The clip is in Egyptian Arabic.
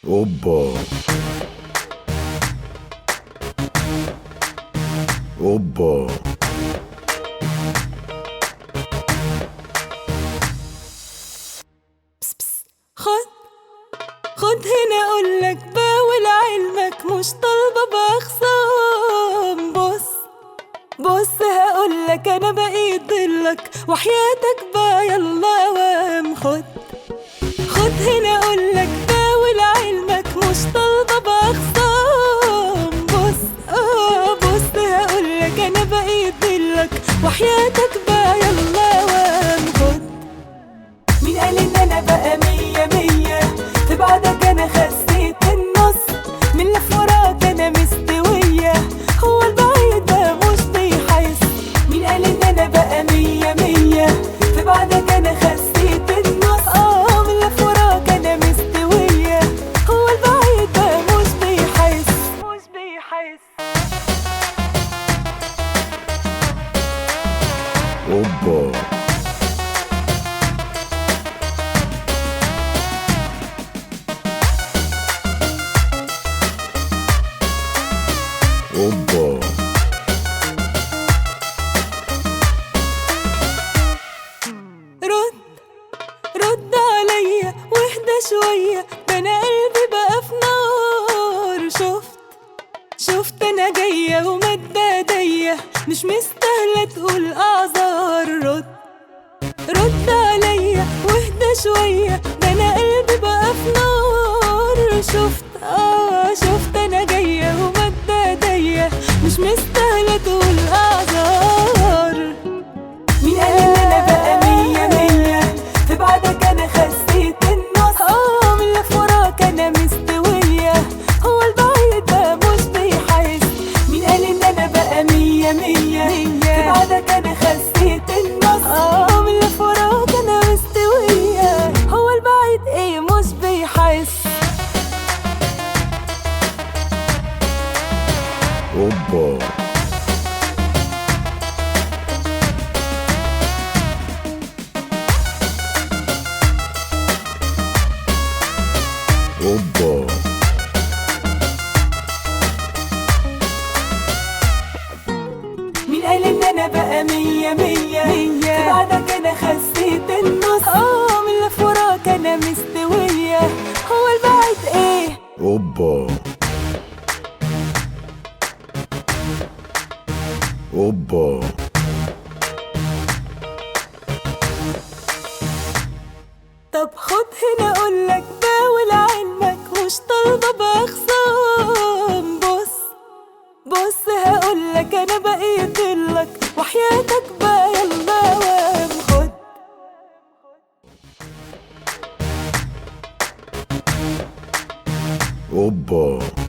اوبا اوبا خد خد هنا اقولك باول علمك مش طالبة بخصام بص بص هقولك انا بقيت ضلك وحياتك بقى يلا وام خد خد هنا اقولك باول علمك مش طالبة بخصام بص اه بص هقولك انا بقيت ضلك وحياتك بقى يلا وام خد مين قال ان انا بقى مية مية في بعدك انا خسيت النص من لف وراك انا مستوية هو البعيد ده مش بيحس مين قال ان انا بقى مية مية في بعدك انا خسيت النص اه من لف وراك انا مستوية هو البعيد ده مش بيحس مش بيحس اوبا اوبا رد رد عليا واهدى شوية ده انا قلبي بقى في نار شفت شفت انا جاية ومد ايديا مش مستاهلة تقول اعذار رد رد عليا واهدى شوية ده انا قلبي بقى في نار شفت اه شفت انا جاية ومد ايديا مش مستاهلة تقول اعذار مين قال ان انا بقى مية مية في بعدك انا خسيت النص اه من لف وراك انا مستوية هو البعيد ده مش بيحس مين قال ان انا بقى مية مية في بعدك انا خسيت النص اه من لف وراك انا مستوية هو البعيد ايه مش بيحس اوبا اوبا مين قال ان انا بقى مية مية في بعدك انا خسيت النص اه من لف وراك انا مستوية هو البعيد ايه اوبا اوبا طب خد هنا اقولك باول علمك مش طالبة بخصام بص بص هقولك انا بقيت لك وحياتك بقى يلا وام خد اوبا